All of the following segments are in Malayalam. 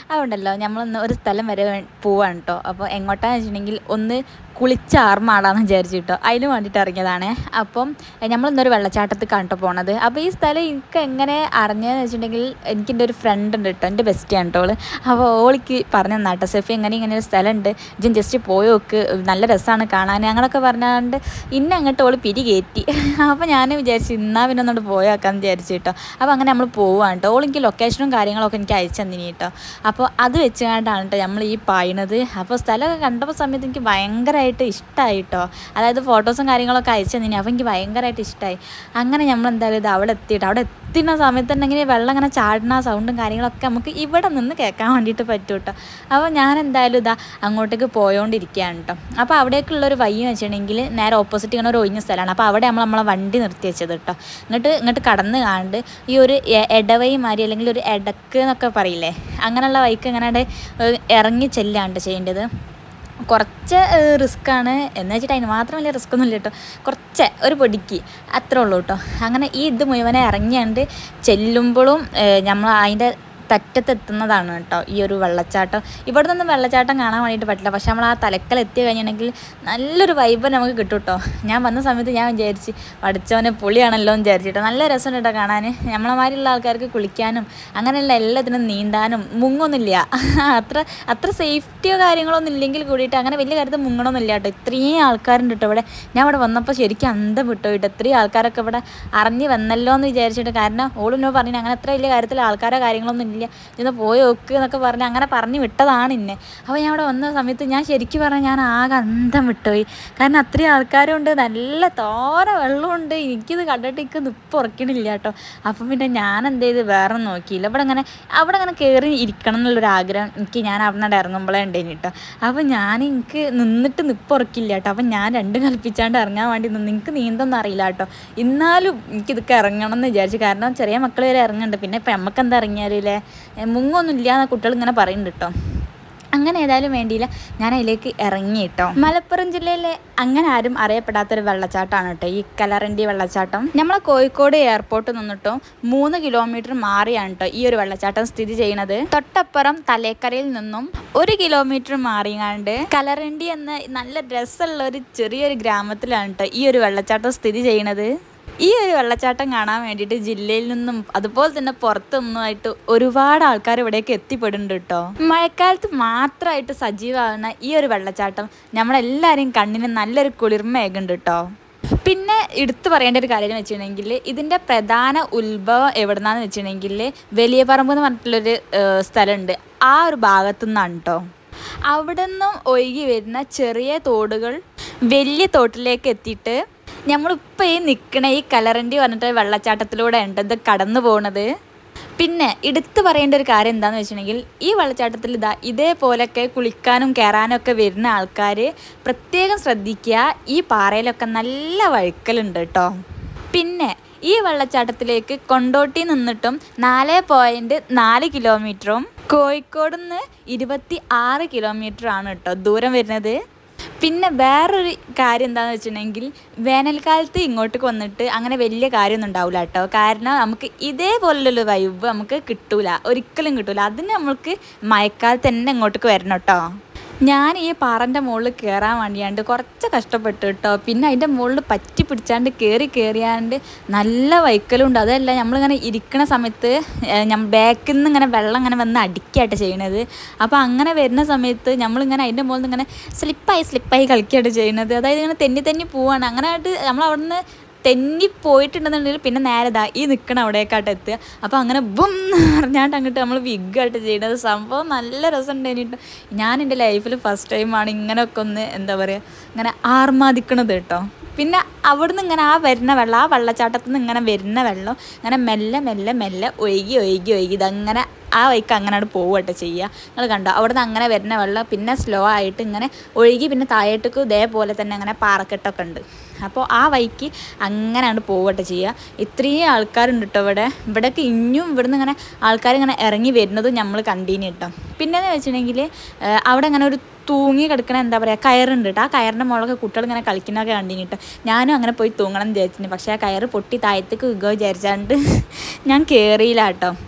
അതുകൊണ്ടല്ലോ നമ്മളൊന്ന് ഒരു സ്ഥലം വരെ വേ- പോവാണ് കേട്ടോ അപ്പോൾ എങ്ങോട്ടാന്ന് വെച്ചിട്ടുണ്ടെങ്കിൽ ഒന്ന് കുളിച്ചാർമാടാന്ന് വിചാരിച്ചു കേട്ടോ അതിന് വേണ്ടിയിട്ട് ഇറങ്ങിയതാണ് അപ്പം നമ്മളിന്നൊരു വെള്ളച്ചാട്ടത്തിൽ കണ്ടു പോണത് അപ്പോൾ ഈ സ്ഥലം എനിക്ക് എങ്ങനെ അറിഞ്ഞതെന്ന് വെച്ചിട്ടുണ്ടെങ്കിൽ എനിക്ക് എൻ്റെ ഒരു ഫ്രണ്ട് ഉണ്ട് കേട്ടോ എൻ്റെ ബെസ്റ്റിയാണ് കേട്ടോ ഓള് അപ്പോൾ ഓളിക്ക് പറഞ്ഞു തന്നാട്ടോ സെഫി എങ്ങനെ ഇങ്ങനെ ഒരു സ്ഥലമുണ്ട് ഇജൻ ജസ്റ്റ് പോയി നോക്ക് നല്ല രസമാണ് കാണാൻ അങ്ങനെയൊക്കെ പറഞ്ഞാണ്ട് ഇന്നെ അങ്ങോട്ട് ഓള് പിരി കയറ്റി അപ്പോൾ ഞാൻ വിചാരിച്ചു ഇന്നാ പിന്നെ ഒന്നോട്ട് പോയാക്കാന്ന് വിചാരിച്ചു കേട്ടോ അപ്പോൾ അങ്ങനെ നമ്മൾ പോവാണ് കേട്ടോ ഓൾ എനിക്ക് ലൊക്കേഷനും കാര്യങ്ങളൊക്കെ എനിക്ക് അയച്ചു തന്നിനി കേട്ടോ അപ്പോൾ അത് വെച്ചുകൊണ്ടാണ് കേട്ടോ നമ്മൾ ഈ പായണത് അപ്പോൾ സ്ഥലമൊക്കെ കണ്ടപ്പോൾ സമയത്ത് എനിക്ക് ഭയങ്കരമായിട്ട് ഇഷ്ടമായി കേട്ടോ അതായത് ഫോട്ടോസും കാര്യങ്ങളൊക്കെ അയച്ചു തന്നിനി അപ്പോൾ എനിക്ക് ഭയങ്കരമായിട്ട് ഇഷ്ടമായി അങ്ങനെ നമ്മൾ എന്തായാലും ഇത് അവിടെ എത്തിയിട്ട് അവിടെ എത്തുന്ന സമയത്ത് തന്നെ ഇങ്ങനെ വെള്ളം ഇങ്ങനെ ചാടുന്ന സൗണ്ടും കാര്യങ്ങളൊക്കെ നമുക്ക് ഇവിടെ നിന്ന് കേൾക്കാൻ വേണ്ടിയിട്ട് പറ്റും കേട്ടോ അപ്പോൾ ഞാൻ എന്തായാലും ഇതാ അങ്ങോട്ടേക്ക് പോയോണ്ടിരിക്കുകയാണ് കേട്ടോ അപ്പോൾ അവിടേക്കുള്ള ഒരു വഴി എന്ന് വെച്ചിട്ടുണ്ടെങ്കിൽ നേരെ ഓപ്പോസിറ്റ് ഇങ്ങനെ ഒരു ഒഴിഞ്ഞ സ്ഥലമാണ് അപ്പോൾ അവിടെ നമ്മൾ നമ്മളെ വണ്ടി നിർത്തി വെച്ചത് കേട്ടോ ഇങ്ങോട്ട് ഇങ്ങോട്ട് കടന്ന് കാണ്ട് ഈ ഒരു എ- എടവഴി മാതിരി അല്ലെങ്കിൽ ഒരു എടക്ക് എന്നൊക്കെ പറയില്ലേ അങ്ങനെയുള്ള വഴിക്ക് ഇങ്ങനെ ഇറങ്ങി ചെല്ലാണ് ചെയ്യേണ്ടത് കുറച്ച് റിസ്ക് ആണ് എന്ന് വെച്ചിട്ട് അതിന് മാത്രം വലിയ റിസ്ക് ഒന്നും ഇല്ല കേട്ടോ കുറച്ച് ഒരു പൊടിക്ക് അത്രേ ഉള്ളൂ കേട്ടോ അങ്ങനെ ഈ ഇത് മുഴുവനെ ഇറങ്ങിയാണ്ട് ചെല്ലുമ്പോഴും നമ്മൾ അതിൻ്റെ തറ്റത്തെത്തുന്നതാണ് കേട്ടോ ഈ ഒരു വെള്ളച്ചാട്ടം ഇവിടെ നിന്നും വെള്ളച്ചാട്ടം കാണാൻ വേണ്ടിയിട്ട് പറ്റില്ല പക്ഷെ നമ്മൾ ആ തലക്കൽ എത്തി കഴിഞ്ഞിട്ടുണ്ടെങ്കിൽ നല്ലൊരു വൈബ് നമുക്ക് കിട്ടും കേട്ടോ ഞാൻ വന്ന സമയത്ത് ഞാൻ വിചാരിച്ച് പഠിച്ചവനെ പൊളിയാണല്ലോ എന്ന് വിചാരിച്ചിട്ടോ നല്ല രസമുണ്ട് കേട്ടോ കാണാൻ നമ്മളെമാരിലുള്ള ആൾക്കാർക്ക് കുളിക്കാനും അങ്ങനെയുള്ള എല്ലാത്തിനും നീന്താനും മുങ്ങൊന്നുമില്ല അത്ര അത്ര സേഫ്റ്റിയോ കാര്യങ്ങളൊന്നും ഇല്ലെങ്കിൽ കൂടിയിട്ട് അങ്ങനെ വലിയ കാര്യത്തിൽ മുങ്ങണമൊന്നുമില്ല കേട്ടോ ഇത്രയും ആൾക്കാരുണ്ട് കേട്ടോ ഇവിടെ ഞാൻ ഇവിടെ വന്നപ്പോൾ ശരിക്കും അന്തം വിട്ടു കേട്ടോ ഇത്രയും ആൾക്കാരൊക്കെ ഇവിടെ അറിഞ്ഞ് വന്നല്ലോ എന്ന് വിചാരിച്ചിട്ട് കാരണം ഓളിനോ പറഞ്ഞു അങ്ങനെ അത്ര വലിയ കാര്യത്തിൽ ആൾക്കാരോ കാര്യങ്ങളൊന്നും ഇല്ല ഇന്ന് പോയി നോക്ക് എന്നൊക്കെ പറഞ്ഞ് അങ്ങനെ പറഞ്ഞു വിട്ടതാണ് ഇന്നെ അപ്പോൾ ഞാൻ അവിടെ വന്ന സമയത്ത് ഞാൻ ശരിക്കും പറഞ്ഞാൽ ഞാൻ ആകെ അന്തം വിട്ടുപോയി കാരണം അത്രയും ആൾക്കാരുണ്ട് നല്ല തോര വെള്ളമുണ്ട് എനിക്കിത് കണ്ടിട്ട് എനിക്ക് നിപ്പ് ഉറക്കണില്ല കേട്ടോ അപ്പം പിന്നെ ഞാൻ എന്ത് ചെയ്ത് വേറെ നോക്കിയില്ല ഇവിടെ അങ്ങനെ അവിടെ അങ്ങനെ കയറി ഇരിക്കണം എന്നുള്ളൊരു ആഗ്രഹം എനിക്ക് ഞാൻ അവിടെ നിന്ന് ഇറങ്ങുമ്പോഴേ ഉണ്ടേനി കേട്ടോ അപ്പം ഞാൻ എനിക്ക് നിന്നിട്ട് നിപ്പ് ഉറക്കില്ല കേട്ടോ അപ്പം ഞാൻ രണ്ടും കൽപ്പിച്ചാണ്ട് ഇറങ്ങാൻ വേണ്ടി നിന്ന് എനിക്ക് നീന്തൊന്നും അറിയില്ല കേട്ടോ എന്നാലും എനിക്കിതൊക്കെ ഇറങ്ങണം എന്ന് വിചാരിച്ചു കാരണം ചെറിയ മക്കൾ വരെ ഇറങ്ങുന്നുണ്ട് പിന്നെ ഇപ്പം നമുക്ക് എന്താ ഇറങ്ങിയാലേ മുങ്ങൊന്നും ഇല്ല എന്ന് കുട്ടികൾ ഇങ്ങനെ പറയുന്നുണ്ട് കേട്ടോ അങ്ങനെ ഏതായാലും വേണ്ടിയില്ല ഞാൻ അതിലേക്ക് ഇറങ്ങി കേട്ടോ മലപ്പുറം ജില്ലയിലെ അങ്ങനെ ആരും അറിയപ്പെടാത്തൊരു വെള്ളച്ചാട്ടമാണ് കേട്ടോ ഈ കലറണ്ടി വെള്ളച്ചാട്ടം നമ്മളെ കോഴിക്കോട് എയർപോർട്ട് നിന്നിട്ടും മൂന്ന് കിലോമീറ്റർ മാറിയാണ് കേട്ടോ ഈ ഒരു വെള്ളച്ചാട്ടം സ്ഥിതി ചെയ്യുന്നത് തൊട്ടപ്പുറം തലേക്കരയിൽ നിന്നും ഒരു കിലോമീറ്റർ മാറിയാണ്ട് കലറണ്ടി എന്ന നല്ല രസമുള്ള ഒരു ചെറിയൊരു ഗ്രാമത്തിലാണ് കേട്ടോ ഈ ഒരു വെള്ളച്ചാട്ടം സ്ഥിതി ചെയ്യുന്നത് ഈ ഒരു വെള്ളച്ചാട്ടം കാണാൻ വേണ്ടിയിട്ട് ജില്ലയിൽ നിന്നും അതുപോലെ തന്നെ പുറത്തുനിന്നുമായിട്ട് ഒരുപാട് ആൾക്കാർ ഇവിടേക്ക് എത്തിപ്പെടുന്നുണ്ട് കേട്ടോ മഴക്കാലത്ത് മാത്രമായിട്ട് സജീവമാകുന്ന ഈ ഒരു വെള്ളച്ചാട്ടം നമ്മളെല്ലാവരെയും കണ്ണിന് നല്ലൊരു കുളിർമയേകുന്നുണ്ട് കേട്ടോ പിന്നെ എടുത്തു പറയേണ്ട ഒരു കാര്യം എന്ന് വെച്ചിട്ടുണ്ടെങ്കിൽ ഇതിൻ്റെ പ്രധാന ഉത്ഭവം എവിടുന്നാന്ന് വെച്ചിട്ടുണ്ടെങ്കിൽ വലിയ പറമ്പ് എന്ന് പറഞ്ഞിട്ടുള്ളൊരു ഏഹ്, സ്ഥലമുണ്ട് ആ ഒരു ഭാഗത്തു നിന്നാണ് കേട്ടോ അവിടെ നിന്നും ഒഴുകി വരുന്ന ചെറിയ തോടുകൾ വലിയ തോട്ടിലേക്ക് എത്തിയിട്ട് നമ്മളിപ്പോൾ ഈ നിൽക്കണ ഈ കലറണ്ടി പറഞ്ഞിട്ട് വെള്ളച്ചാട്ടത്തിലൂടെ ഉണ്ട് ഇത് കടന്നു പോണത് പിന്നെ എടുത്തു പറയേണ്ട ഒരു കാര്യം എന്താണെന്ന് വെച്ചിട്ടുണ്ടെങ്കിൽ ഈ വെള്ളച്ചാട്ടത്തിൽ ഇതാ ഇതേപോലൊക്കെ കുളിക്കാനും കയറാനും ഒക്കെ വരുന്ന ആൾക്കാർ പ്രത്യേകം ശ്രദ്ധിക്കുക ഈ പാറയിലൊക്കെ നല്ല വഴുക്കലുണ്ട് കേട്ടോ പിന്നെ ഈ വെള്ളച്ചാട്ടത്തിലേക്ക് കൊണ്ടോട്ടി നിന്നിട്ടും നാല് പോയിൻറ്റ് നാല് കിലോമീറ്ററും കോഴിക്കോട് നിന്ന് ഇരുപത്തി ആറ് കിലോമീറ്റർ ആണ് കേട്ടോ ദൂരം വരുന്നത് പിന്നെ വേറൊരു കാര്യം എന്താണെന്ന് വെച്ചിട്ടുണ്ടെങ്കിൽ വേനൽക്കാലത്ത് ഇങ്ങോട്ടേക്ക് വന്നിട്ട് അങ്ങനെ വലിയ കാര്യമൊന്നും ഉണ്ടാവില്ല കേട്ടോ കാരണം നമുക്ക് ഇതേപോലുള്ളൊരു വൈബ് നമുക്ക് കിട്ടൂല ഒരിക്കലും കിട്ടൂല അതിന് നമ്മൾക്ക് മഴക്കാലത്ത് തന്നെ ഇങ്ങോട്ടേക്ക് വരണം കേട്ടോ ഞാൻ ഈ പാറൻ്റെ മുകളിൽ കയറാൻ വേണ്ടിയാണ്ട് കുറച്ച് കഷ്ടപ്പെട്ടു കേട്ടോ പിന്നെ അതിൻ്റെ മുകളിൽ പറ്റി പിടിച്ചാണ്ട് കയറി കയറിയാണ്ട് നല്ല വൈക്കലുണ്ട് അതല്ല നമ്മളിങ്ങനെ ഇരിക്കണ സമയത്ത് ഞാൻ ബാക്കിൽ നിന്ന് ഇങ്ങനെ വെള്ളം ഇങ്ങനെ വന്ന് അടിക്കുകയായിട്ട് ചെയ്യണത് അപ്പോൾ അങ്ങനെ വരുന്ന സമയത്ത് നമ്മളിങ്ങനെ അതിൻ്റെ മുകളിൽ നിന്ന് ഇങ്ങനെ സ്ലിപ്പായി സ്ലിപ്പായി കളിക്കുകയായിട്ട് ചെയ്യണത് അതായത് ഇങ്ങനെ തെന്നി തെന്നി പോവാണ് അങ്ങനെ ആയിട്ട് നമ്മൾ അവിടെ നിന്ന് തെന്നി പോയിട്ടുണ്ടെന്നുണ്ടെങ്കിൽ പിന്നെ നേരെ ദാ ഈ നിൽക്കണ അവിടേക്കാട്ട് എത്തുക അപ്പോൾ അങ്ങനെ ബും എന്ന് പറഞ്ഞാണ്ട് അങ്ങോട്ട് നമ്മൾ വിഗായിട്ട് ചെയ്യുന്നത് സംഭവം നല്ല രസം ഉണ്ടായിട്ട് ഞാൻ എൻ്റെ ലൈഫിൽ ഫസ്റ്റ് ടൈമാണ് ഇങ്ങനെയൊക്കെ ഒന്ന് എന്താ പറയുക ഇങ്ങനെ ആർമാദിക്കണത് കേട്ടോ പിന്നെ അവിടുന്ന് ഇങ്ങനെ ആ വരുന്ന വെള്ളം ആ വെള്ളച്ചാട്ടത്തിൽ നിന്ന് ഇങ്ങനെ വരുന്ന വെള്ളം ഇങ്ങനെ മെല്ലെ മെല്ലെ മെല്ലെ ഒഴുകി ഒഴുകി ഒഴുകി ഇതങ്ങനെ ആ വഴിക്ക് അങ്ങനെ അവിടെ പോവട്ടെ ചെയ്യുക നിങ്ങൾ കണ്ടോ അവിടുന്ന് അങ്ങനെ വരുന്ന വെള്ളം പിന്നെ സ്ലോ ആയിട്ട് ഇങ്ങനെ ഒഴുകി പിന്നെ താഴേട്ടേക്ക് ഇതേപോലെ തന്നെ അങ്ങനെ പാറക്കെട്ടൊക്കെ ഉണ്ട് അപ്പോൾ ആ വഴിക്ക് അങ്ങനെയാണ് പോവട്ടെ ചെയ്യുക ഇത്രയും ആൾക്കാരുണ്ട് കേട്ടോ ഇവിടെ ഇവിടെയൊക്കെ ഇനിയും ഇവിടുന്ന് ഇങ്ങനെ ആൾക്കാർ ഇങ്ങനെ ഇറങ്ങി വരുന്നതും നമ്മൾ കണ്ടീനി കേട്ടോ പിന്നെന്ന് വെച്ചിട്ടുണ്ടെങ്കിൽ അവിടെ അങ്ങനെ ഒരു തൂങ്ങി കിടക്കണ എന്താ പറയുക കയറുണ്ട് കേട്ടോ ആ കയറിൻ്റെ മുകളൊക്കെ കുട്ടികൾ ഇങ്ങനെ കളിക്കുന്നതൊക്കെ കണ്ടിന് കേട്ടോ ഞാനും അങ്ങനെ പോയി തൂങ്ങണം എന്ന് വിചാരിച്ചിട്ടുണ്ട് പക്ഷേ ആ കയറ് പൊട്ടി താഴത്തേക്ക് വിൽക്കുക വിചാരിച്ചാണ്ട് ഞാൻ കയറിയില്ല കേട്ടോ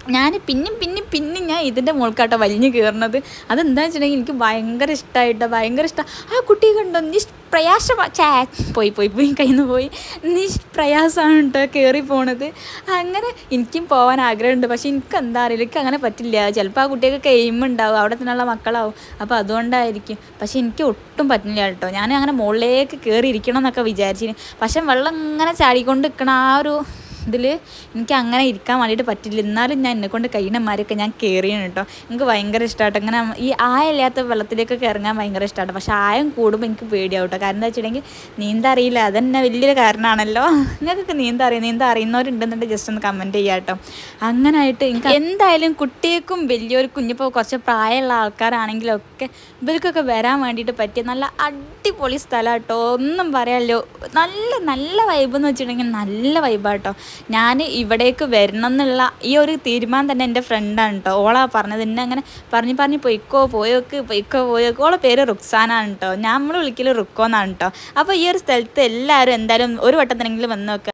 ഞാൻ പിന്നും പിന്നും പിന്നും ഞാൻ ഇതിൻ്റെ മുകൾക്കാട്ടോ വലിഞ്ഞു കയറുന്നത് അതെന്താണെന്ന് വെച്ചിട്ടുണ്ടെങ്കിൽ എനിക്ക് ഭയങ്കര ഇഷ്ടമായിട്ടോ ഭയങ്കര ഇഷ്ടം ആ കുട്ടി കണ്ടോ നിഷ്പ്രയാസം ചാ പോയി പോയി പോയി കയ്യിൽ നിന്ന് പോയി നിഷ്പ്രയാസമാണ് കേട്ടോ കയറി പോണത് അങ്ങനെ എനിക്കും പോകാൻ ആഗ്രഹമുണ്ട് പക്ഷേ എനിക്ക് എന്താ അറിയില്ല എനിക്ക് അങ്ങനെ പറ്റില്ല ചിലപ്പോൾ ആ കുട്ടിയൊക്കെ എയിം ഉണ്ടാവും അവിടെ തന്നെയുള്ള മക്കളാവും അപ്പോൾ അതുകൊണ്ടായിരിക്കും പക്ഷേ എനിക്ക് ഒട്ടും പറ്റില്ല കേട്ടോ ഞാൻ അങ്ങനെ മുകളിലേക്ക് കയറി ഇരിക്കണം എന്നൊക്കെ വിചാരിച്ചിന് പക്ഷേ വെള്ളം ഇങ്ങനെ ചാടിക്കൊണ്ട് നിൽക്കണ ആ ഒരു ഇതിൽ എനിക്ക് അങ്ങനെ ഇരിക്കാൻ വേണ്ടിയിട്ട് പറ്റില്ല എന്നാലും ഞാൻ എന്നെ കൊണ്ട് കഴിയണമാരൊക്കെ ഞാൻ കയറിയാണ് കേട്ടോ എനിക്ക് ഭയങ്കര ഇഷ്ടമാട്ടോ അങ്ങനെ ഈ ആയമില്ലാത്ത വെള്ളത്തിലേക്കൊക്കെ ഇറങ്ങാൻ ഭയങ്കര ഇഷ്ടമാട്ടോ പക്ഷേ ആയം കൂടുമ്പോൾ എനിക്ക് പേടിയാവും കേട്ടോ കാരണം എന്താ വെച്ചിട്ടുണ്ടെങ്കിൽ നീന്താൻ അറിയില്ല അതന്നെ വലിയൊരു കാരണമാണല്ലോ നിങ്ങൾക്കൊക്കെ നീന്താൻ അറിയാം നീന്താൻ അറിയുന്നവരുണ്ടെന്നുണ്ടെങ്കിൽ ജസ്റ്റ് ഒന്ന് കമൻറ്റ് ചെയ്യാം കേട്ടോ അങ്ങനായിട്ട് എനിക്ക് എന്തായാലും കുട്ടികൾക്കും വലിയവർക്കും ഇനിയിപ്പോൾ കുറച്ച് പ്രായമുള്ള ആൾക്കാരാണെങ്കിലും ഒക്കെ ഇവർക്കൊക്കെ വരാൻ വേണ്ടിയിട്ട് പറ്റിയ നല്ല അടിപൊളി സ്ഥലം കേട്ടോ ഒന്നും പറയാമല്ലോ നല്ല നല്ല വൈബ് എന്ന് വെച്ചിട്ടുണ്ടെങ്കിൽ നല്ല വൈബാട്ടോ ഞാൻ ഇവിടേക്ക് വരണം എന്നുള്ള ഈ ഒരു തീരുമാനം തന്നെ എൻ്റെ ഫ്രണ്ടാണ് കേട്ടോ ഓളാ പറഞ്ഞത് എന്നെ അങ്ങനെ പറഞ്ഞ് പറഞ്ഞ് പൊയ്ക്കോ പോയോക്ക് പൊയ്ക്കോ പോയോക്ക് ഓളെ പേര് റുക്സാനാണ് കേട്ടോ നമ്മൾ വിളിക്കൽ റുക്കോ എന്നാണ് കേട്ടോ അപ്പോൾ ഈ ഒരു സ്ഥലത്ത് എല്ലാവരും എന്തായാലും ഒരു വട്ടത്തിനെങ്കിലും വന്ന് നോക്കുക